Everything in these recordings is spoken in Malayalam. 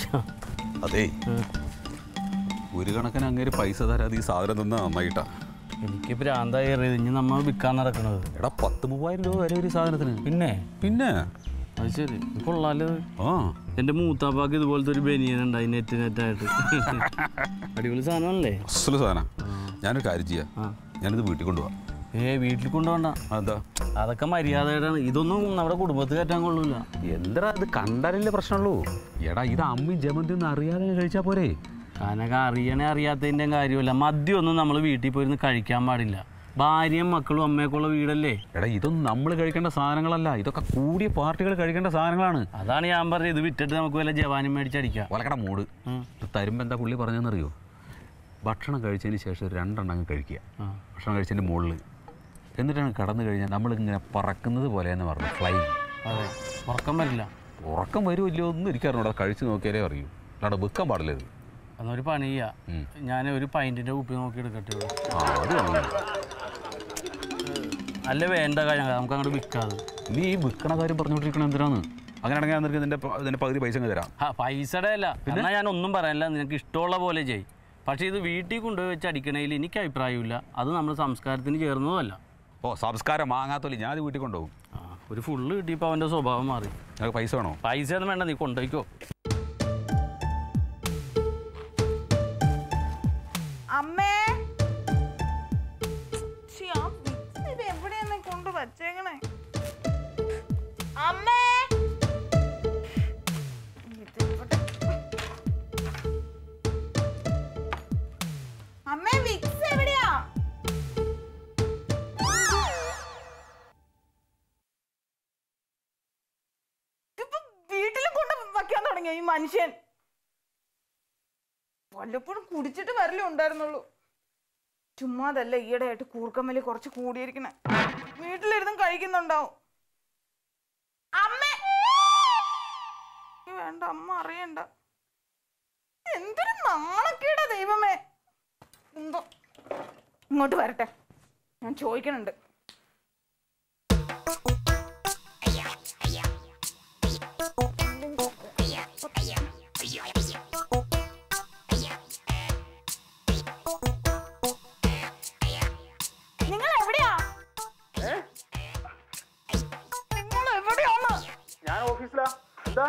അതേ ഒരു കണക്കിന് അങ്ങേര് പൈസ തരാതെ ഈ സാധനം തന്നാ നന്നായിട്ടാ എനിക്ക് ഭ്രാന്തായി എറിയത് ഇനി നമ്മൾ വിൽക്കാൻ നടക്കണത് എടാ പത്ത് മൂവായിരം രൂപ വരെ ഒരു സാധനത്തിന് പിന്നെ പിന്നെ അത് ശരി കൊള്ളാലോ ആ എൻ്റെ മൂത്താപ്പാക്ക് ഇതുപോലത്തെ ഒരു ബനിയൻ ഉണ്ടായി നെറ്റ് നെറ്റായിട്ട് അടിപൊളി സാധനമല്ലേ അസല് സാധനം ഞാനൊരു കാര്യം ചെയ്യാം ആ. ഞാനിത് വീട്ടിൽ കൊണ്ടുപോവാം ഏ വീട്ടിൽ കൊണ്ടുപോണ്ട അതാ അതൊക്കെ മര്യാദയായിട്ടാണ് ഇതൊന്നും നമ്മുടെ കുടുംബത്തിൽ കയറ്റാൻ കൊള്ളൂല എന്താ ഇത് കണ്ടാലല്ലേ പ്രശ്നമുള്ളൂ എടാ ഇത് അമ്മി ജമന്തി ഒന്നും അറിയാതെ കഴിച്ചാ പോരെ കാനൊക്കെ അറിയണേ അറിയാത്തതിൻ്റെ കാര്യമല്ല മദ്യമൊന്നും നമ്മൾ വീട്ടിൽ പോയിരുന്ന് കഴിക്കാൻ പാടില്ല ഭാര്യയും മക്കളും അമ്മയൊക്കെ ഉള്ള വീടല്ലേ എടാ ഇതൊന്നും നമ്മൾ കഴിക്കേണ്ട സാധനങ്ങളല്ല ഇതൊക്കെ കൂടിയ പാർട്ടികൾ കഴിക്കേണ്ട സാധനങ്ങളാണ് അതാണ് ഞാൻ പറഞ്ഞത് ഇത് വിറ്റിട്ട് നമുക്ക് വല്ല ജവാനും മേടിച്ചടിക്കാം ഒലക്കട മൂട് ഉം. ഇത് തരുമ്പോൾ എന്താ പുള്ളി പറഞ്ഞതെന്നറിയോ ഭക്ഷണം കഴിച്ചതിന് ശേഷം ഒരു രണ്ടെണ്ണം അങ്ങ് കഴിക്കുക ആ. ഭക്ഷണം കഴിച്ചതിൻ്റെ മുകളിൽ എന്നിട്ടാണ് കടന്നു കഴിഞ്ഞാൽ നമ്മളിങ്ങനെ പറക്കുന്നത് പോലെയെന്ന് പറഞ്ഞു ഫ്ലൈ അതെ ഉറക്കം വരില്ല ഉറക്കം വരുമോ ഇല്ലയോ ഒന്നും എനിക്കറിഞ്ഞൂടാ കഴിച്ച് നോക്കിയാലേ അറിയൂ അല്ലാണ്ട് വെക്കാൻ പാടില്ല ഇത് എന്നൊരു പണി ചെയ്യാം ഉം. ഞാൻ ഒരു പൈൻറ്റിൻ്റെ കുപ്പി നോക്കി എടുക്കട്ടെ ഇവിടെ. ആ അത് കൊള്ളാം. അല്ല വേണ്ട കാര്യം നമുക്ക് അങ്ങോട്ട് വിൽക്കാതെ നീ ഈ വിൽക്കണ കാര്യം പറഞ്ഞുകൊണ്ടിരിക്കണ എന്തിനാണ് അങ്ങനെയാണെങ്കിൽ ഞാൻ നിനക്ക് ഇതിൻ്റെ പ- ഇതിൻ്റെ പകുതി പൈസ അങ്ങ് തരാം ആ പൈസയുടെ അല്ല എന്നാൽ ഞാൻ ഒന്നും പറയാനില്ല നിനക്ക് ഇഷ്ടമുള്ള പോലെ ചെയ് പക്ഷേ ഇത് വീട്ടിൽ കൊണ്ടുപോയി വെച്ച് അടിക്കണതിൽ എനിക്ക് അഭിപ്രായമില്ല അത് നമ്മുടെ സംസ്കാരത്തിന് ചേർന്നതുമല്ല ഓ സംസ്കാരം വാങ്ങാത്തോലി ഞാൻ ഇത് വീട്ടിൽ കൊണ്ടുപോകും ആ ഒരു ഫുള്ള് കിട്ടിയപ്പോൾ അവൻ്റെ സ്വഭാവം മാറി നിനക്ക് പൈസ വേണോ പൈസ ഒന്നും വേണ്ട നീ കൊണ്ടുപോയിക്കോ അമ്മേ ശ്ശി, ആ വിക്സ് ഇത് എവിടെയാണ് കൊണ്ട് വച്ചേക്കണേ അമ്മേ ഇതെവിടെ? അമ്മേ വിക്സ് എവിടെയാ ഇതിപ്പോ വീട്ടിലും കൊണ്ട് വയ്ക്കാൻ തുടങ്ങിയ ഈ മനുഷ്യൻ വല്ലപ്പോഴും കുടിച്ചിട്ട് വരലേ ഉണ്ടായിരുന്നുള്ളൂ ചുമ്മാതല്ല ഈയിടെ ആയിട്ട് കൂർക്കമ്മല് കുറച്ച് കൂടിയിരിക്കണേ വീട്ടിലിരുന്നും കഴിക്കുന്നുണ്ടാവും അമ്മേ ഈ വേണ്ട അമ്മ അറിയണ്ട എന്തൊരു നാണക്കേടാ ദൈവമേ എന്തോ ഇങ്ങോട്ട് വരട്ടെ ഞാൻ ചോദിക്കണുണ്ട് നിങ്ങൾ എവിടെയാ നിങ്ങൾ എവിടെയാന്ന് ഞാൻ ഓഫീസിലാ എന്താ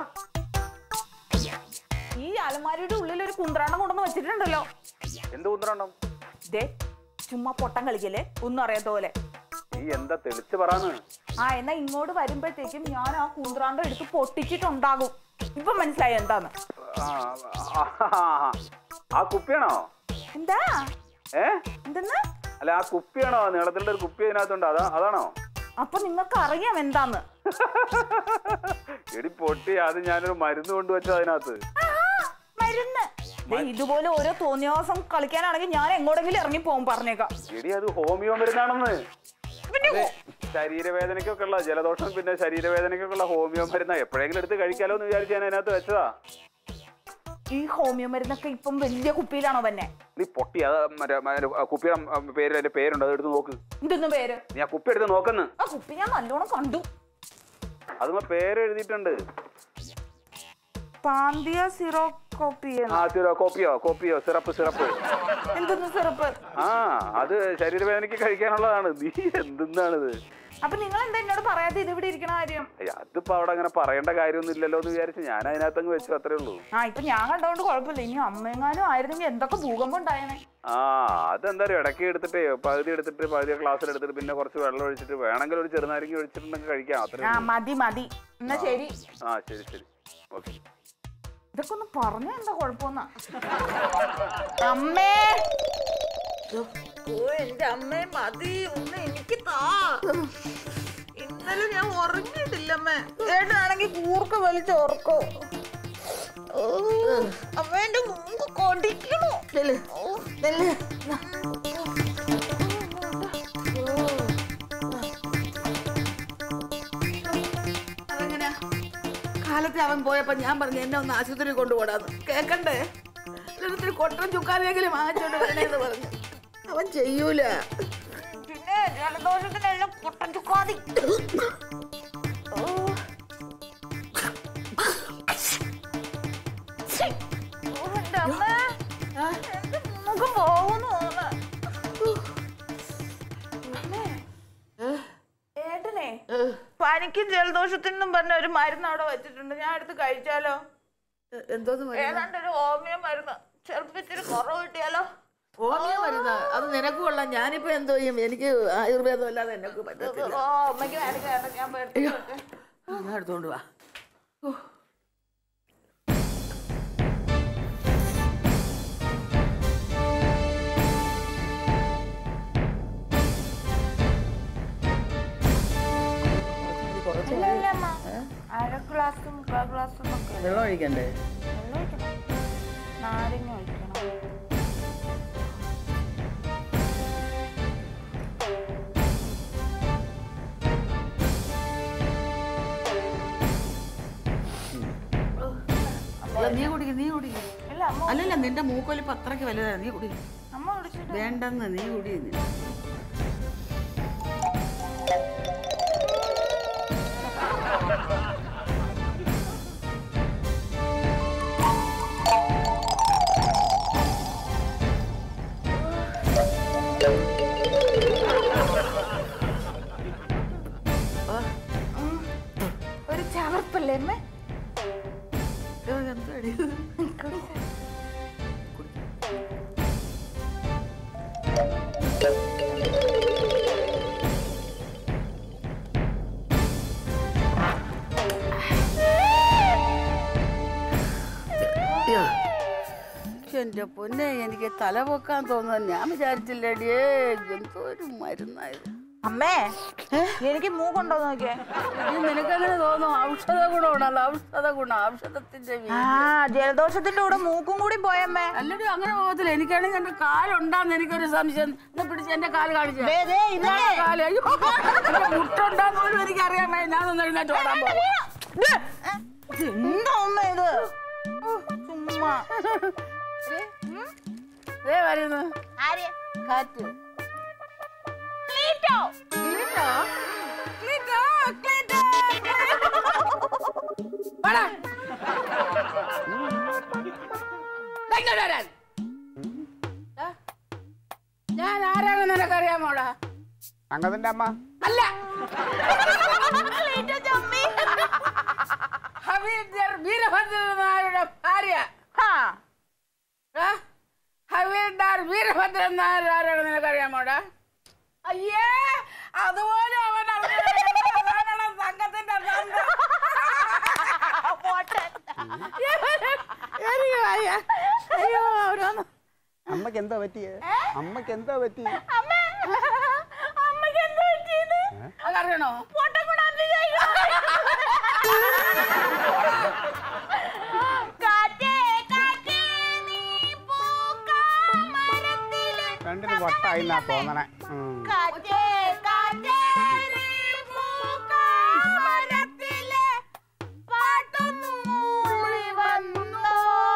ഈ അലമാരിയുടെ ഉള്ളിൽ ഒരു കുന്ത്രാണ്ടം കൊണ്ടുവന്ന് വെച്ചിട്ടുണ്ടല്ലോ എന്ത് കുന്തണം ദേ ചുമ്മാ പൊട്ടം കളിക്കല്ലേ ഒന്നും അറിയാത്ത പോലെ നീ എന്താ തെളിച്ച് പറയാന്ന് ആ എന്നാ ഇങ്ങോട്ട് വരുമ്പോഴത്തേക്കും ഞാൻ ആ കുന്ത്രാണ്ടം എടുത്ത് പൊട്ടിച്ചിട്ടുണ്ടാകും ഇപ്പൊ മനസ്സിലായി എന്താന്ന് ആ കുപ്പിയാണോ എന്താ ഏ എന്തെന്ന് അല്ല ആ കുപ്പിയാണോ നീളത്തിലുള്ള ഒരു കുപ്പി അതിനകത്തുണ്ട് അതാ അതാണോ അപ്പൊ നിങ്ങൾക്ക് അറിയാം എന്താന്ന് എടി പൊട്ടി അത് ഞാനൊരു മരുന്ന് കൊണ്ടുവച്ചത് അതിനകത്ത് ആഹാ, മരുന്ന് ദേ, ഇതുപോലെ ഓരോ തോന്നിയാസം കളിക്കാനാണെങ്കിൽ ഞാൻ എങ്ങോടെങ്കിലും ഇറങ്ങി പോകും പറഞ്ഞേക്കാം എടി അത് ഹോമിയോ മരുന്നാണെന്ന് പിന്നെ അതെ, ശരീരവേദനയ്ക്കൊക്കെ ഉള്ള ജലദോഷം പിന്നെ ശരീരവേദനയ്ക്കൊക്കെ ഉള്ള ഹോമിയോ മരുന്നാ എപ്പോഴെങ്കിലും എടുത്ത് കഴിക്കാലോ എന്ന് വിചാരിച്ച് ഞാൻ അതിനകത്ത് വെച്ചതാ ഈ ഹോമിയോ മരുന്നൊക്കെ ഇപ്പം വലിയ കുപ്പിയിലാണോ തന്നെ നീ പൊട്ടി അത് മറ്റേ മറ്റേ ആ കുപ്പിയുടെ ആ പേര് അതിന്റെ പേരുണ്ട് അത് എടുത്ത് നോക്ക് എന്തെന്ന് പേര് നീ ആ കുപ്പി എടുത്ത് നോക്കുന്നു ആ കുപ്പി ഞാൻ നല്ലോണം കണ്ടു അതുമ്പോ പേര് എഴുതിയിട്ടുണ്ട് പാന്തിയ സിറോ കോപ്പി ആ സിറോ കോപ്പിയോ കോപ്പിയോ സിറപ്പ് സിറപ്പ് എന്തെന്ന് സിറപ്പ് ആ അത് ശരീരവേദനയ്ക്ക് കഴിക്കാനുള്ളതാണ് നീ എന്തെന്നാണിത് അപ്പൊ നിങ്ങൾ എന്താ എന്നോട് പറയാതെ ഇത് ഇവിടെ ഇരിക്കണ കാര്യം അയ്യ, അതിപ്പോ അവിടെ അങ്ങനെ പറയേണ്ട കാര്യമൊന്നും ഇല്ലല്ലോ എന്ന് വിചാരിച്ച് ഞാൻ അതിനകത്തങ്ങ് വെച്ചു അത്രേ ഉള്ളൂ ആ ഇപ്പൊ ഞാൻ കണ്ടോണ്ട് കുഴപ്പമില്ല ഇനി അമ്മയെങ്ങാനും ആയിരുന്നെങ്കിൽ എന്തൊക്കെ ഭൂകമ്പം ഉണ്ടായേനെ ആ അതെന്താ അറിയോ ഇടയ്ക്ക് എടുത്തിട്ട് പകുതി എടുത്തിട്ട് പകുതി ക്ലാസ്സിൽ എടുത്തിട്ട് പിന്നെ കുറച്ച് വെള്ളം ഒഴിച്ചിട്ട് വേണമെങ്കിൽ ഒരു ചെറുനാരങ്ങ ഒഴിച്ചിട്ടുണ്ടെങ്കിൽ കഴിക്കാം അത്രേ ആ ഉള്ളൂ. മതി മതി എന്നാ ശരി ആ ശരി ശരി ഓക്കെ ഇതൊക്കെ ഒന്ന് പറഞ്ഞ എന്താ കുഴപ്പമെന്നാ അമ്മേ ഓ എന്റെ അമ്മേ മതി ഒന്ന് എനിക്ക് താ ഇന്നലെ ഞാൻ ഉറങ്ങിയിട്ടില്ല അമ്മേ ഏട്ടാണെങ്കിൽ കൂർക്ക വലിച്ച് ഉറക്കോ ഓ, അമ്മ എന്റെ മൂക്ക് കൊടിക്കണു ഓ, നെല്ല്. അതെങ്ങനെയാ കാലത്ത് അവൻ പോയപ്പോ ഞാൻ പറഞ്ഞു എന്നെ ഒന്ന് ആശുപത്രി കൊണ്ടുപോടാന്ന് കേക്കണ്ടേ എന്നിട്ട് കൊട്ടൻ ചുക്കാനെങ്കിലും വാങ്ങിച്ചോണ്ട് വരണേന്ന് പറഞ്ഞു അവൻ ചെയ്യൂല പിന്നെ ജലദോഷത്തിനെല്ലാം കൊട്ടൻ ചുക്കാതി ഓ. ഛി. പനിക്കും ജലദോഷത്തിനും പറഞ്ഞ ഒരു മരുന്ന് അവിടെ വെച്ചിട്ടുണ്ട് ഞാൻ എടുത്ത് കഴിച്ചാലോ എ- എന്തോന്ന് മരുന്ന്? ഏതാണ്ട് ഒരു ഹോമിയോ മരുന്ന് ചിലപ്പോ ഇച്ചിരി കുറവ് കിട്ടിയാലോ ഹോമിയോ മരുന്ന് അത് നിനക്ക് കൊള്ളാം ഞാനിപ്പോ എന്തോ ചെയ്യും എനിക്ക് ആയുർവേദം അല്ലാതെ എനിക്ക് പറ്റത്തില്ല ഓ അമ്മയ്ക്ക് വേണമെങ്കിൽ വേണ്ട ഞാൻ പോയി എടുത്ത് വെക്കാം. ആ, എന്നാ എടുത്തോണ്ട് വാ ഓ. കുറച്ച് ഇല്ല, ഇല്ല, അമ്മ. അര ഗ്ലാസ് മുക്കാൽ ഗ്ലാസ് ഒക്കെ വെള്ളം ഒഴിക്കണ്ടേ വെള്ളം ഒഴിക്കണം നാരങ്ങ ഒഴിക്കണം അല്ല, നീ കുടിക്കും നീ കുടിക്കും ഇല്ല അമ്മ അല്ലല്ല നിന്റെ മൂക്കൊലിപ്പ് അത്രയ്ക്ക് വലുതാണ് നീ കുടിക്കും അമ്മ കുടിച്ചിട്ട് വേണ്ടെന്ന് നീ കുടി ഒരു ചവർപ്പല്ലേ അമ്മ എന്താടി അയ്യോ. എന്റെ പൊന്നെ എനിക്ക് തല പൊക്കാൻ തോന്നുന്നു ഞാൻ വിചാരിച്ചില്ലടിയേ എന്തോ ഒരു മരുന്നായത് അമ്മേ എനിക്ക് മൂക്കുണ്ടോ നോക്കിയേ ഇത് നിനക്കങ്ങനെ തോന്നും ഔഷധ ഗുണമുണ്ടല്ലോ ഔഷധ ഗുണം ഔഷധത്തിന്റെ വീ- ആ ജലദോഷത്തിന്റെ കൂടെ മൂക്കും കൂടി പോയമ്മേ അല്ലടി അങ്ങനെ പോകത്തില്ല എനിക്കാണെങ്കിൽ എന്റെ കാലുണ്ടാന്ന് എനിക്കൊരു സംശയം എന്നാ പിടിച്ച് എന്റെ കാല് കാണിച്ചു ദേ, ദേ, ഇന്നാളെ. കാല് അയ്യോ എന്റെ മുട്ടുണ്ടാന്ന് പോലും എനിക്കറിയാൻ വയ്യ ഞാനൊന്ന് എഴുന്നേറ്റ് ഓടാൻ പോകും എന്താ അമ്മ ഇത് ഓ, ചുമ്മാ ദേ വരുന്നു ആര് കാറ്റ് ക്ലീറ്റോ ക്ലീറ്റോ? ക്ലീറ്റോ? ക്ലീറ്റോ? വാടാ. ദാ ഇങ്ങോട്ട് വരാൻ. ദാ. ഞാൻ ആരാണെന്ന് നിനക്കറിയാമോടാ തങ്കത്തിന്റെ അമ്മ അല്ല ക്ലീറ്റോ ചമ്മി ഹവീൽദാർ വീരഭദ്രനായരുടെ ഭാര്യ ഹാ ആ? ഹവീൽദാർ വീരഭദ്രൻ നായർ ആരാണെന്ന് നിനക്കറിയാമോടാ അയ്യേ അതുപോലെ അവൻ അറിഞ്ഞില്ല. അതാണല്ലോ സംഘത്തിന്റെ തന്ത. എനിക്ക് വയ്യ. അയ്യോ ഓരോന്ന് അമ്മക്ക് എന്താ പറ്റിയേ അമ്മക്ക് എന്താ പറ്റി അമ്മയ്ക്ക് എന്താ പറ്റിയത് അതറിയണോ പൊട്ടക്കുടാമ്പി കാറ്റേ കാറ്റേ നീ പൂക്കാമരത്തിലെ രണ്ടിന് വട്ടായി എന്നാ തോന്നണേ ഉം. കാറ്റേ കാറ്റേ നീ പൂക്കാമരത്തിലെ പാട്ടൊന്നു മൂളി വന്നോ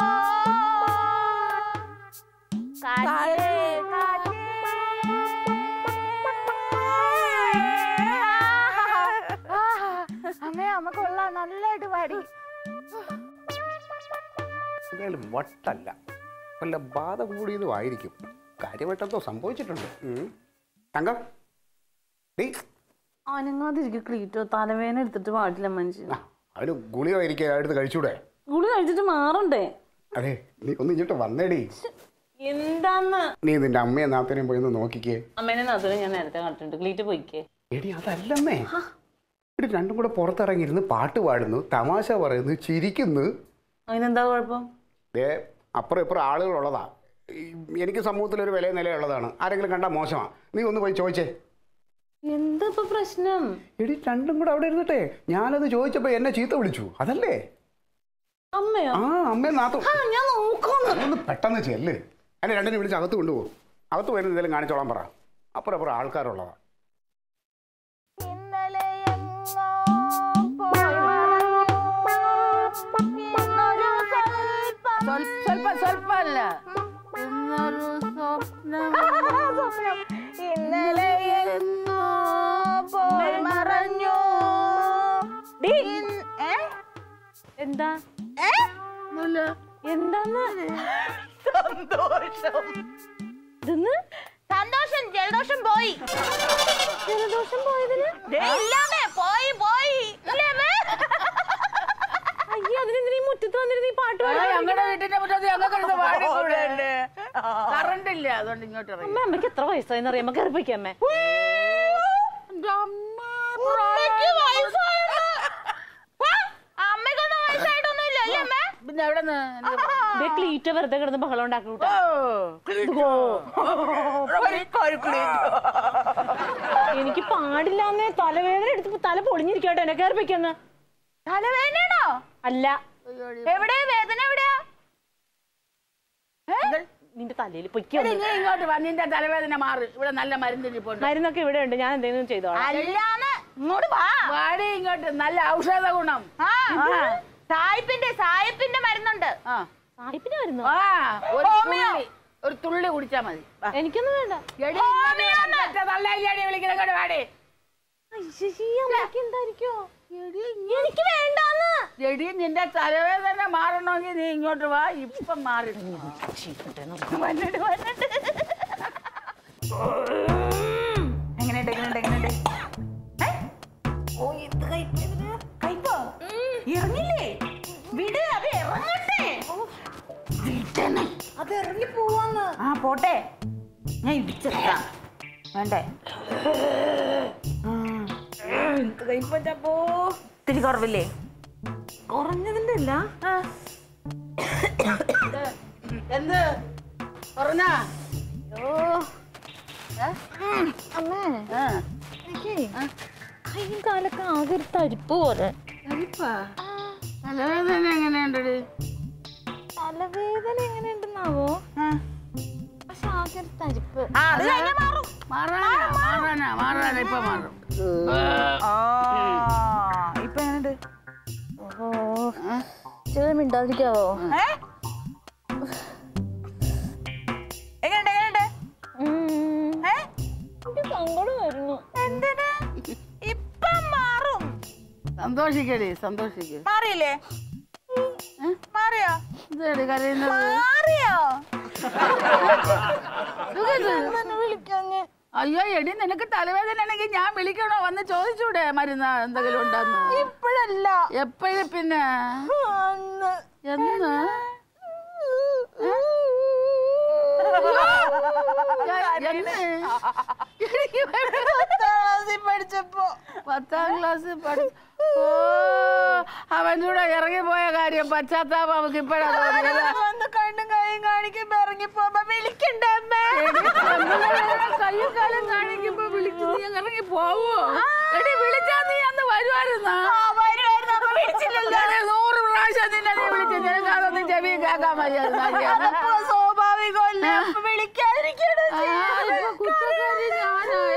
കാറ്റേ കാറ്റേ അമ്മേ അമ്മ കൊള്ളാം നല്ലതായിട്ട് പാടി എന്തായാലും വട്ടല്ല വല്ല ബാധ കൂടിയതും ആയിരിക്കും കാര്യമായിട്ടെന്തോ സംഭവിച്ചിട്ടുണ്ട് ഉം. തങ്കം ഡീ അനങ്ങാതിരിക്കും ക്ലീറ്റോ തലവേദന എടുത്തിട്ട് പാടില്ല മനുഷ്യൻ ആ, അവന് ഗുളിക ഇരിക്കുക എടുത്ത് കഴിച്ചൂടെ ഗുളി കഴിച്ചിട്ട് മാറണ്ടേ അതെ നീ ഒന്ന് ഇങ്ങോട്ട് വന്നേടി എന്താന്ന് നീ നിന്റെ അമ്മയെ നാത്തനെയും പോയി ഒന്ന് നോക്കിക്കേ അമ്മേനെ നാത്തോടെ ഞാൻ നേരത്തെ കണ്ടിട്ടുണ്ട് ക്ലീറ്റ് പോയിക്കേ എടി അതല്ലമ്മേ ഇവിടെ രണ്ടും കൂടെ പുറത്തിറങ്ങിയിരുന്ന് പാട്ട് പാടുന്നു തമാശ പറയുന്നു ചിരിക്കുന്നു അതിനെന്താ കുഴപ്പം ദേ അപ്പുറം ഇപ്പുറം ആളുകളുള്ളതാ ഈ എനിക്ക് സമൂഹത്തിൽ ഒരു വില നിലയുള്ളതാണ് ആരെങ്കിലും കണ്ടാൽ മോശമാ നീ ഒന്ന് പോയി ചോദിച്ചേ എന്താ ഇപ്പൊ പ്രശ്നം എടി രണ്ടും കൂടെ അവിടെ ഇരുന്നിട്ടെ ഞാനത് ചോദിച്ചപ്പോ എന്നെ ചീത്ത വിളിച്ചു അതല്ലേ അമ്മയോ ആ അമ്മേ നാത്തു ആ ഞാൻ നോക്കുന്നു ഒന്ന് പെട്ടെന്ന് ചെല്ല് എന്നെ രണ്ടിനെ വിളിച്ച് അകത്ത് കൊണ്ടുപോകും അകത്ത് വരുന്ന എന്തെങ്കിലും കാണിച്ചോളാൻ പറ അപ്പുറം അപ്പുറം ആൾക്കാരുള്ളതാ ഇന്നലെ എങ്ങോ പോയി മറഞ്ഞു. ഇന്നൊരു സ്വൽപ്പം സ്വൽപ്പം സ്വൽപ്പം അല്ല എന്നൊരു സ്വപ്നം സ്വപ്നം. ഇന്നലെ എങ്ങോ പോയി മറഞ്ഞു ഇൻ- ഏ? എന്താ ഏ? ഒന്നുമില്ല. എന്താന്ന് സന്തോഷം ഇതെന്ന് സന്തോഷം ജലദോഷം പോയി ജലദോഷം പോയതിന് ദേ ഇല്ലാമേ പോയി പോയി അതുകൊണ്ട് ഇങ്ങോട്ട് ഇറങ്ങി അമ്മ അമ്മയ്ക്ക് എത്ര വയസ്സായെന്ന് അറിയാമോ കയറിപ്പോയിക്കേ അമ്മേ എൻ്റെ അമ്മ, ഉമ്മയ്ക്ക് വയസ്സായെന്ന്. വാ, അമ്മയ്ക്കൊന്നും വയസ്സായിട്ടൊന്നുമില്ല അല്ലേ അമ്മ പിന്നെ എവിടെ ദേ ക്ലീറ്റ വെറുതെ കിടന്ന് ബഹളം ഉണ്ടാക്കി കൂട്ടാ എനിക്ക് പാടില്ലാന്നേ തലവേദന എടുത്തപ്പോ തല പൊളിഞ്ഞിരിക്കട്ടെ എന്നെ കയറിപ്പോയിക്കെന്ന് തലവേദനയാണോ അല്ല എവിടെ വേദന എവിടെയാ നിന്റെ തലയിൽ പൊയ്ക്കോ ഇങ്ങോട്ട് വാ നിന്റെ തലവേദന മാറും ഇവിടെ നല്ല മരുന്ന് ഇരിപ്പുണ്ട് മരുന്നൊക്കെ ഇവിടെ ഉണ്ട് ഞാൻ എന്തെങ്കിലും ചെയ്തോളാം അല്ലാന്ന് ഇങ്ങോട്ട് വാ വാടി ഇങ്ങോട്ട് നല്ല ഔഷധ ഗുണം ആ സായിപ്പിന്റെ സായിപ്പിന്റെ മരുന്നുണ്ട് ആ സായിപ്പിന് മരുന്നോ ആ ഒരു ഹോമിയോ. തുള്ളി ഒരു തുള്ളി കുടിച്ചാ മതി വാ. എനിക്കൊന്നും വേണ്ട എടി, ഇങ്ങനെ പെറ്റ തള്ളയില്ലേടി വിളിക്കുന്നത് ഇങ്ങോട്ട് വാടി അയ്യയ്യേ, അമ്മയ്ക്ക് എന്തായിരിക്കോ എനിക്ക് വേണ്ടാന്ന് എടി നിന്റെ തലവേദന മാറണമെങ്കിൽ നീ ഇങ്ങോട്ട് വാ ഇപ്പം മാറി വന്നിട്ട് വന്നിട്ട് എങ്ങനെയുണ്ട് എങ്ങനെയുണ്ട് എങ്ങനെയുണ്ട് ഏ? ഓ എന്ത് കയ്പ് ഇതിന്? കയ്പോ ഇറങ്ങില്ലേ വിട് അത് ഇറങ്ങട്ടെ വിടണേ അത് ഇറങ്ങി പോവാന്ന് ആ പോട്ടെ ഞാൻ ഇടിച്ചെടുക്കാം വേണ്ടേ എന്ത് കയ്പോ ഇത്തിരി കുറവില്ലേ കുറഞ്ഞതിന്റെ അല്ല എന്ത് പറഞ്ഞാ അമ്മേ ആ എനിക്കേ കൈയും കാലൊക്കെ ആകെ ഒരു തരിപ്പ് പോലെ തരിപ്പാ തലവേദന എങ്ങനെയുണ്ടടി തലവേദന എങ്ങനെയുണ്ടെന്നാവോ പക്ഷെ ആകെ ഒരു തരിപ്പ് ആ അത് കഴിഞ്ഞാ മാറും മാറാനാ മാറാനാ മാറാനാ ഇപ്പൊ മാറും ഇപ്പൊ എങ്ങനെയുണ്ട് ഓഹോ ചെറിയ മിണ്ടാതിരിക്കാവോ ഏ? എങ്ങനെയുണ്ട് എങ്ങനെയുണ്ട് ഉം. ഏ? എനിക്ക് സങ്കടം വരുന്നു എന്തിന് ഇപ്പൊ മാറും സന്തോഷിക്കടി സന്തോഷിക്ക് മാറിയില്ലേ മാറിയോ ഇതേടി കരയുന്നത് മാറിയോ വിളിക്കാഞ്ഞ് അയ്യോ എടി നിനക്ക് തലവേദന ആണെങ്കിൽ ഞാൻ വിളിക്കണോ വന്ന് ചോദിച്ചൂടെ മരുന്ന് എന്തെങ്കിലും ഉണ്ടെന്ന് ഇപ്പോഴല്ല എപ്പോഴും പിന്നെ എന്ന് എന്ന്? പഠിച്ചപ്പോ പത്താം ക്ലാസ് പഠി ഓ അവൻ്റെ കൂടെ ഇറങ്ങിപ്പോയ കാര്യം പശ്ചാത്താപം അവക്ക് ഇപ്പഴാ തോന്നിയത് വന്ന് കണ്ണും കൈയും കാണിക്കുമ്പോ ഇറങ്ങിപ്പോകുമ്പോ വിളിക്കണ്ടേ അമ്മ കയ്യും കാലം കാണിക്കുമ്പോ വിളിച്ചു നീ അങ്ങ് ഇറങ്ങി പോവോ എടി വിളിച്ചാ നീ അന്ന് വരുമായിരുന്നാ വരുമായിരുന്നു അപ്പൊ വിളിച്ചില്ലല്ലോ എടി, നൂറ് പ്രാവശ്യം നിന്നെ നീ വിളിച്ചു നിനക്ക് അതൊന്നും ചെവി കേൾക്കാൻ വയ്യായിരുന്നു അതപ്പോ സ്വാഭാവികമല്ലേ അപ്പൊ വിളിക്കാതിരിക്കണോ കുറ്റക്കാരി ഞാനായ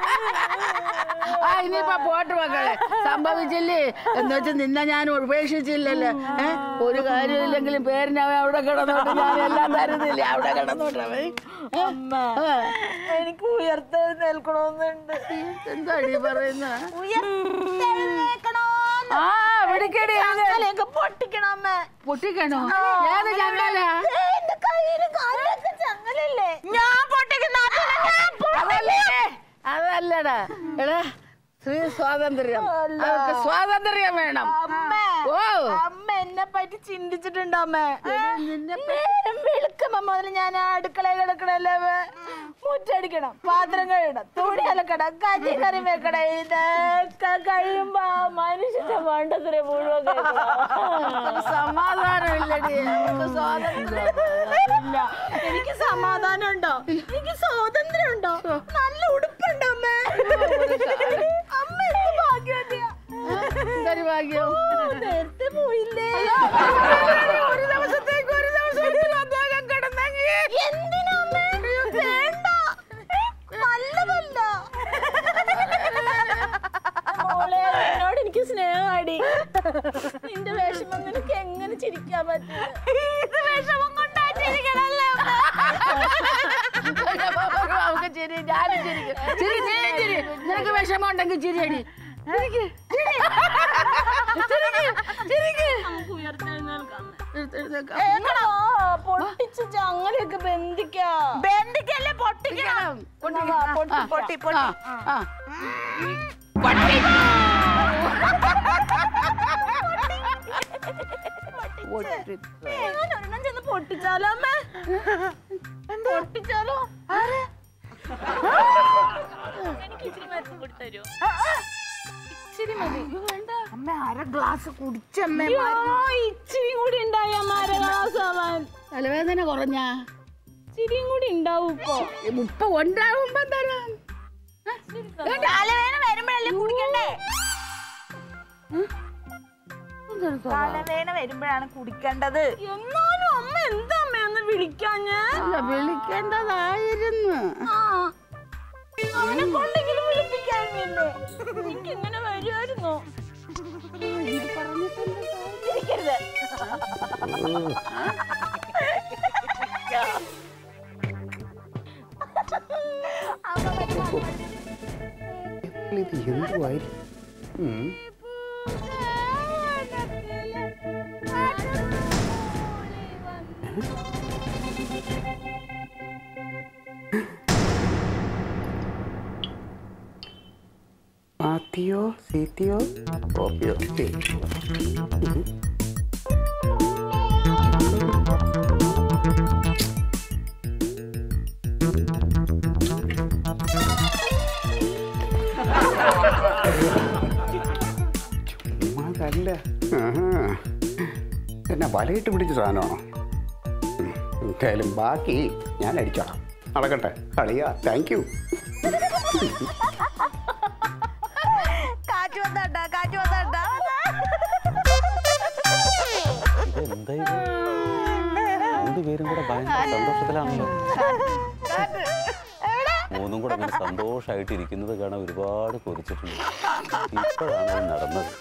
ആ ഇനിയിപ്പോ പോട്ട് മക്കളെ സംഭവിച്ചില്ലേ എന്ന് വെച്ച് നിന്നെ ഞാൻ ഉപേക്ഷിച്ചില്ലല്ലോ ഏ ഒരു കാര്യമില്ലെങ്കിലും പേരിന് അവൻ അവിടെ കിടന്നോട്ട് ഞാൻ എല്ലാം തരുന്നില്ലേ അവിടെ കിടന്നോട്ട് അവൻ ഏ? എനിക്ക് ഉയർത്തെഴുന്നേൽക്കണമെന്നുണ്ട് എന്താടി പറയുന്ന ഉയർത്തെഴുന്നേൽക്കണോന്ന് ആ വിളിക്കടി ചങ്ങലയൊക്കെ പൊട്ടിക്കണം അമ്മ പൊട്ടിക്കണോ ഏത് ചങ്ങല എന്റെ കയ്യിലും കാലിലൊക്കെ ചങ്ങലല്ലേ ഞാൻ പൊട്ടിക്കുന്ന അതിനെ ഞാൻ അതല്ലേ അതല്ലടാ എടാ സ്ത്രീ സ്വാതന്ത്ര്യം അവർക്ക് സ്വാതന്ത്ര്യം വേണം അമ്മ ഓ അമ്മ എന്നെ പറ്റി ചിന്തിച്ചിട്ടുണ്ടോ അമ്മ നേരം വെളുക്കുമ്പോ മുതൽ ഞാൻ ആ അടുക്കളയിൽ കിടക്കണല്ലേ അമ്മ മുറ്റടിക്കണം പാത്രം കഴുകണം തുണി അലക്കണം കഞ്ഞി കറി വെക്കണം ഇതൊക്കെ കഴിയുമ്പോ ആ മനുഷ്യന്റെ മണ്ടത്തിനെ മുഴുവൻ കേൾക്കണം. സമാധാനമില്ലടി നമുക്ക് സ്വാതന്ത്ര്യം ഇല്ല എനിക്ക് സമാധാനം ഉണ്ടോ എനിക്ക് സ്വാതന്ത്ര്യം ഉണ്ടോ നല്ല ഉടുപ്പുണ്ടോ അമ്മ അമ്മ എന്ത് ഭാഗ്യവതിയാ എന്തൊരു ഭാഗ്യം നേരത്തെ പോയില്ലേ ഒരു ദിവസത്തേക്ക് ഒരു ദിവസം അദ്ദേഹം കിടന്നെങ്കിൽ എന്തിനാ അമ്മേ? വേണ്ട നല്ലതല്ല മോളെ എന്നോട് എനിക്ക് സ്നേഹമാടി നിന്റെ വിഷമം നിനക്ക് എങ്ങനെ ചിരിക്കാൻ പറ്റും ഇത് വിഷമം കൊണ്ടാച്ചിരിക്കണല്ലേ അവർക്ക് ചിരി ഞാനും ചിരിക്കും ചിരി ചിരി ചിരി നിനക്ക് വിഷമം ഉണ്ടെങ്കിൽ ചിരിയടി ചിരിക്ക്, ചിരി. ചിരിക്ക്, ചിരിക്ക്. എഴുന്നേൽക്കാം. പൊട്ടിച്ച് ചങ്ങലയൊക്കെ ബന്ധിക്കാം ബന്ധിക്കല്ലേ പൊട്ടിക്കണം പൊട്ടിക്കണം. പൊട്ടി, ആ, പൊട്ടി, ആ, പൊട്ടി. ആ. പൊട്ടി. ഞാൻ ഒരെണ്ണം ചെന്ന് പൊട്ടിച്ചാലോ അമ്മ പൊട്ടിച്ചാലോ എനിക്ക് ഇച്ചിരി മരുന്ന് കൂടി തരുമോ ഇച്ചിരി മതി വേണ്ട അമ്മ അര ഗ്ലാസ് കുടിച്ചമ്മേ അയ്യോ, ഇച്ചിരി കൂടി ഉണ്ടായ മരവാസവൻ തലവേദന കുറഞ്ഞാ ഇച്ചിരിയും കൂടി ഉണ്ടാവും ഇപ്പൊ ഇപ്പൊ ഉണ്ടാവുമ്പോ തരാം തലവേദന വരുമ്പോഴല്ലേ കുടിക്കണ്ടേ തലവേദന വരുമ്പോഴാണ് കുടിക്കേണ്ടത് എന്നാലും അമ്മ എന്താ അമ്മ ഒന്ന് വിളിക്കാഞ്ഞ് അല്ല വിളിക്കേണ്ടതായിരുന്നു ആ അവനെ കൊണ്ടെങ്കിലും വിളിപ്പിക്കാനില്ലേ എനിക്ക് ഇങ്ങനെ വരുമായിരുന്നോ ഇരിക്കരുത് ഇത് എന്തുവായി ഉം. മാത്തിയോ സീത്തിയോ കോപ്പിയോ ഏ. ഉം. ചുമ്മാതല്ല ആഹാ. എന്നാ വലയിട്ട് പിടിച്ച സാധനമാണോ ഉം. എന്തായാലും ബാക്കി ഞാൻ അടിച്ചോളാം നടക്കട്ടെ കളിയാ താങ്ക് യു കാറ്റ് വന്നാട്ടാ കാറ്റ് വന്നാട്ടാ എന്താ ഇത് മൂന്ന് പേരും കൂടെ ഭയങ്കര സന്തോഷത്തിലാണല്ലോ മൂന്നും കൂടെ അങ്ങനെ സന്തോഷമായിട്ട് ഇരിക്കുന്നത് കാണാൻ ഒരുപാട് കൊതിച്ചിട്ടുണ്ട് ഇപ്പോഴാണ് അത് നടന്നത്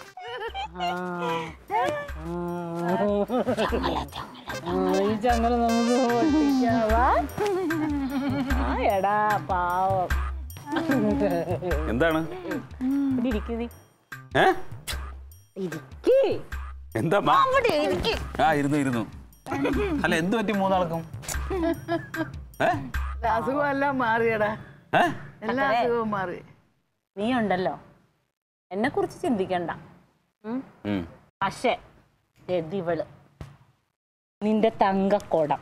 ഈ ചങ്ങല നമുക്ക് പൊട്ടിക്കാവാ ആ എടാ പാവം എന്താണ് ഇവിടെ ഇരിക്കുന്നി ഏ ഇരിക്കേ എന്താ മാ? ആ ഇരുന്നു ഇരുന്നു അല്ല എന്ത് പറ്റി മൂന്നാൾക്കും ഏ അസുഖമെല്ലാം മാറിയടാ ഏ എല്ലാ അസുഖവും മാറി നീ ഉണ്ടല്ലോ എന്നെ കുറിച്ച് ചിന്തിക്കണ്ട ഉം. ഉം. പക്ഷേ ഇവള് നിന്റെ തങ്കക്കുടം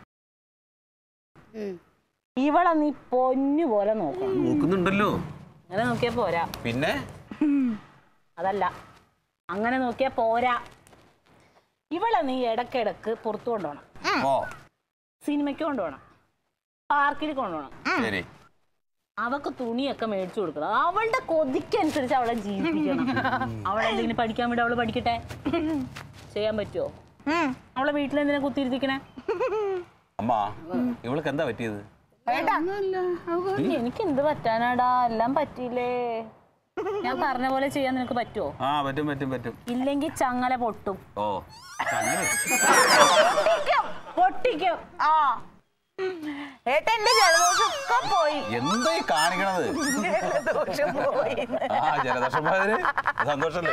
ഇവളെ നീ പൊന്നു പോലെ നോക്കണം നോക്കുന്നുണ്ടല്ലോ അങ്ങനെ നോക്കിയാ പോരാ പിന്നെ അതല്ല അങ്ങനെ നോക്കിയാ പോരാ ഇവളെ നീ ഇടക്കിടക്ക് പുറത്തു കൊണ്ടുപോകണം ഓ സിനിമയ്ക്ക് കൊണ്ടുപോകണം പാർക്കിൽ കൊണ്ടുപോകണം ശരി അവക്ക് തുണിയൊക്കെ മേടിച്ചു കൊടുക്കണം അവളുടെ കൊതിക്കനുസരിച്ച് അവളെ ജീവിപ്പിക്കണം അവളെന്തെങ്കിലും പഠിക്കാൻ വേണ്ടി അവള് പഠിക്കട്ടെ ചെയ്യാൻ പറ്റുമോ അവളെ വീട്ടിൽ എന്തിനാ കുത്തിയിരുത്തിക്കണേ അമ്മ ഇവൾക്ക് എന്താ പറ്റിയത് എനിക്ക് എന്ത് പറ്റാനാടാ എല്ലാം പറ്റിയില്ലേ ഞാൻ പറഞ്ഞ പോലെ ചെയ്യാൻ നിനക്ക് പറ്റുമോ ആ പറ്റും പറ്റും പറ്റും ഇല്ലെങ്കിൽ ചങ്ങല പൊട്ടും ഓ അങ്ങനെ പൊട്ടിക്കും ആ ഏട്ടന്റെ ജലദോഷം ഒക്കെ പോയി എന്താ ഈ കാണിക്കണത് ജലദോഷം പോയി ആ ജലദോഷം പോയതിന് സന്തോഷല്ലേ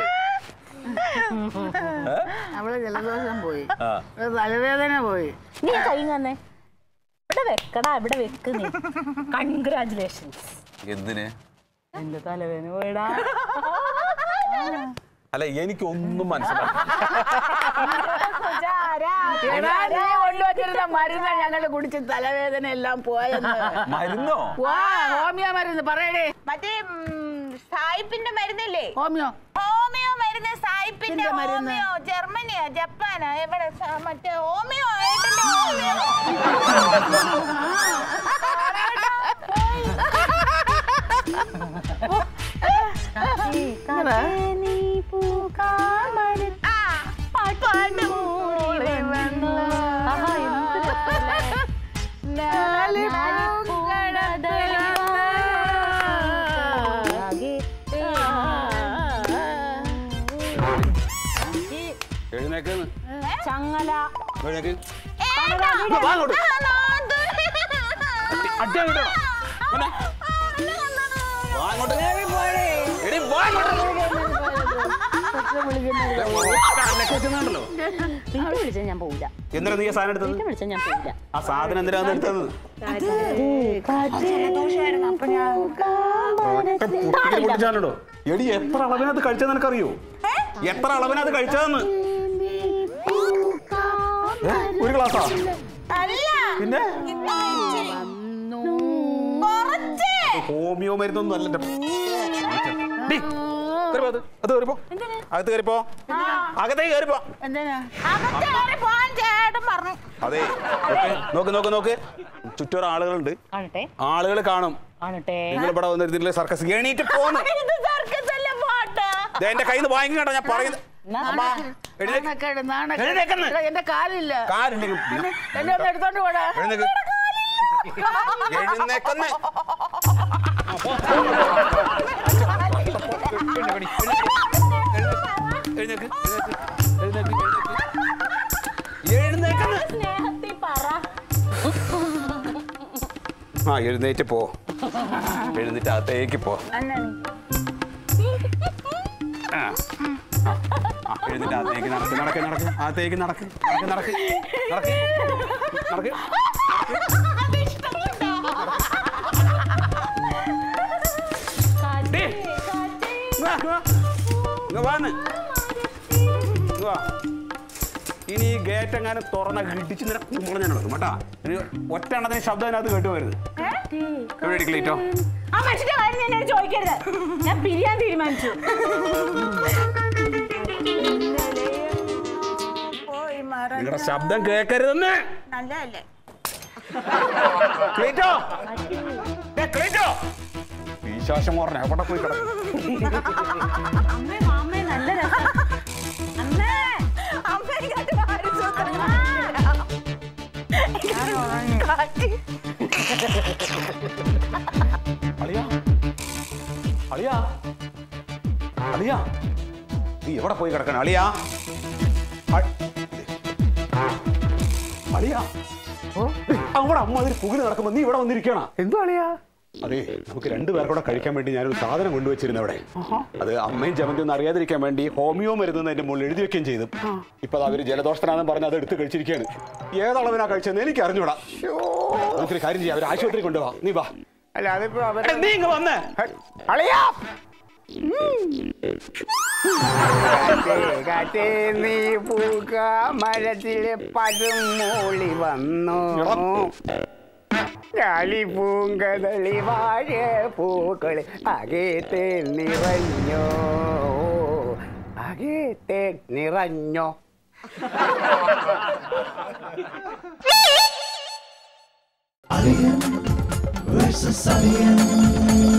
ഏ? അവളെ ജലദോഷം പോയി ആ അവളെ തലവേദന പോയി നീ കൈ തന്നെ ഇവിടെ വെക്കടാ ഇവിടെ വെക്ക് നീ കൺഗ്രാചുലേഷൻസ് എന്തിന് എന്റെ തലവേദന പോയിടാ അല്ല എനിക്കൊന്നും മനസ്സിലായി എടാ, നീ കൊണ്ടുവച്ചിരുന്ന മരുന്ന് ഞങ്ങള് കുടിച്ച് തലവേദന എല്ലാം പോയെന്ന് മരുന്നോ വാ ഹോമിയോ മരുന്ന് പറയടേ മറ്റേ ഉം, സായിപ്പിന്റെ മരുന്നില്ലേ ഹോമിയോ ഹോമിയോ മരുന്ന് സായിപ്പിന്റെ ഇതിന്റെ മരുന്ന്. ഹോമിയോ ജർമ്മനിയാ ജപ്പാനാ എവിടെ സ- മറ്റേ ഹോമിയോ ഏട്ടന്റെ ഹോമിയോ ആ, പാട്ട് മൂളി വന്നു. എഴുന്നേക്കുന്നു ചങ്ങല എഴുന്നേക്ക് ഏട്ടാ, വാ അങ്ങോട്ട്. ആ, നാദ്. അടി അങ്ങോട്ട് വാ. പിന്നെ? വാ അങ്ങോട്ട്. എടി, വാ അങ്ങോട്ട്. കണ്ണൊക്കെ വെച്ചെന്നുണ്ടല്ലോ. വീട്ടിൽ വിളിച്ചാൽ ഞാൻ പോവില്ല എന്തിനാ നീ ആ സാധനം എടുത്തത് വീട്ടിൽ വിളിച്ചാൽ ഞാൻ പോവില്ല ആ സാധനം എന്തിനാന്ന് എടുത്തത് പൊട്ടിച്ചാലോ എടി എത്ര അളവിനകത്ത് കഴിച്ചത് നിനക്കറിയോ എത്ര അളവിനകത്ത് കഴിച്ചതെന്ന് ഏ? ഒരു ഗ്ലാസ്സാ അല്ല പിന്നെ ഇതാ ഇച്ചിരി. ഹോമിയോ മരുന്നൊന്നും അല്ല ഡി, കേറിപ്പോ അത്. അത് കയറിപ്പോ അകത്ത് കയറിപ്പോ അകത്തേക്ക് കയറിപ്പോ എന്തിനാ അകത്ത് കയറി പോവാൻ ചേട്ടൻ പറഞ്ഞു അതെ നോക്ക് നോക്ക് നോക്ക് ചുറ്റോറ് ആളുകളുണ്ട് കാണട്ടെ ആളുകൾ കാണും കാണട്ടെ നിങ്ങൾ ഇവിടെ വന്നിരുന്നില്ല സർക്കസ് എണീറ്റ് പോന്ന് ഇത് സർക്കസ് അല്ലേ പാട്ട് ദേ എന്റെ കയ്യിൽ നിന്ന് വാങ്ങി കേട്ടോ ഞാൻ പറയുന്നത് അമ്മ, എഴുന്നേക്ക്. നാണക്കേട് നാണക്കേട് എഴുന്നേക്കെന്ന്. എടാ, എന്റെ കാലില്ല കാലുണ്ടെങ്കിൽ എന്നെ ഒന്ന് എടുത്തോണ്ട് പോടാ എഴുന്നേക്ക് എഴുന്നേക്കെന്ന് എഴുന്നേക്ക് എഴുന്നേക്ക് എഴുന്നേക്കെന്ന് സ്നേഹത്തിൽ പറ ആ എഴുന്നേറ്റ് പോ എഴുന്നേറ്റ് അകത്തേക്ക് പോ ആ. ആ, എഴുന്നേറ്റ് അകത്തേക്ക് നടക്ക് നടക്ക് നടക്ക് അകത്തേക്ക് നടക്ക് നടക്ക് നടക്ക് നടക്ക് നടക്ക് ഡേ. ഇങ്ങ് വാ, ഇങ്ങ് വാ. ഇങ്ങ് വാന്ന്. ഇങ്ങ് വാ. ഇനി ഈ ഗേറ്റ് എങ്ങാനും തുറന്ന ഇടിച്ച് നിന്നെ കുമ്പളം ഞാൻ എടുക്കും കേട്ടാ ഇനി ഒറ്റ എണ്ണത്തിന് ശബ്ദം അതിനകത്ത് കേട്ട് വരുത് എവിടെ ഇടിക്കലീറ്റോ ആ മനുഷ്യന്റെ കാര്യം ഞാൻ എന്നോട് ചോദിക്കരുത് ഞാൻ പിരിയാൻ തീരുമാനിച്ചു പോയി മറ നിങ്ങളുടെ ശബ്ദം കേൾക്കരുതെന്ന് നല്ലതല്ലേ ക്ലീറ്റോ ദേ, ക്ലീറ്റോ വിശ്വാസം പറഞ്ഞ എവിടെ പോയി കിടക്കും അമ്മേ മാമേ നല്ല രസം അമ്മേ അമ്മേക്കാട്ട് വാരിസൂത്രം കാറ്റ് അളിയാ അളിയാ അളിയാ നീ എവിടെ പോയി കിടക്കണം അളിയാ അ- അളിയാ ഡേയ്, അവിടെ അമ്മ അതിൽ പുകില് നടക്കുമ്പോ നീ ഇവിടെ വന്നിരിക്കണ എന്തോ അളിയാ അതെ നമുക്ക് രണ്ടുപേർ കൂടെ കഴിക്കാൻ വേണ്ടി ഞാനൊരു സാധനം കൊണ്ടുവച്ചിരുന്നു അവിടെ അത് അമ്മയും ജമന്തി ഒന്നും അറിയാതിരിക്കാൻ വേണ്ടി ഹോമിയോ മരുന്ന് എന്റെ മുകളിൽ എഴുതി വെക്കുകയും ചെയ്തു ഇപ്പൊ അത് അവര് ജലദോഷത്തിനാണെന്ന് പറഞ്ഞ് അത് എടുത്ത് കഴിച്ചിരിക്കുകയാണ് ഏതളവിനാ കഴിച്ചതെന്ന് എനിക്ക് അറിഞ്ഞൂടാ നമുക്കൊരു കാര്യം ചെയ്യാം അവർ ആശുപത്രി കൊണ്ടുപോവാ നീ വാ അല്ല അതിപ്പോ അവര് എടാ, നീ ഇങ്ങ് വന്നേ അളിയാ കാറ്റേ, കാറ്റേ, നീ പൂക്ക മരത്തിലെ പതും മൂളി വന്നു കാലി പൂങ്കതളി വാഴ പൂക്കളി അകത്തെ നിറഞ്ഞോ അകത്തെ നിറഞ്ഞോ Alien versus Alien.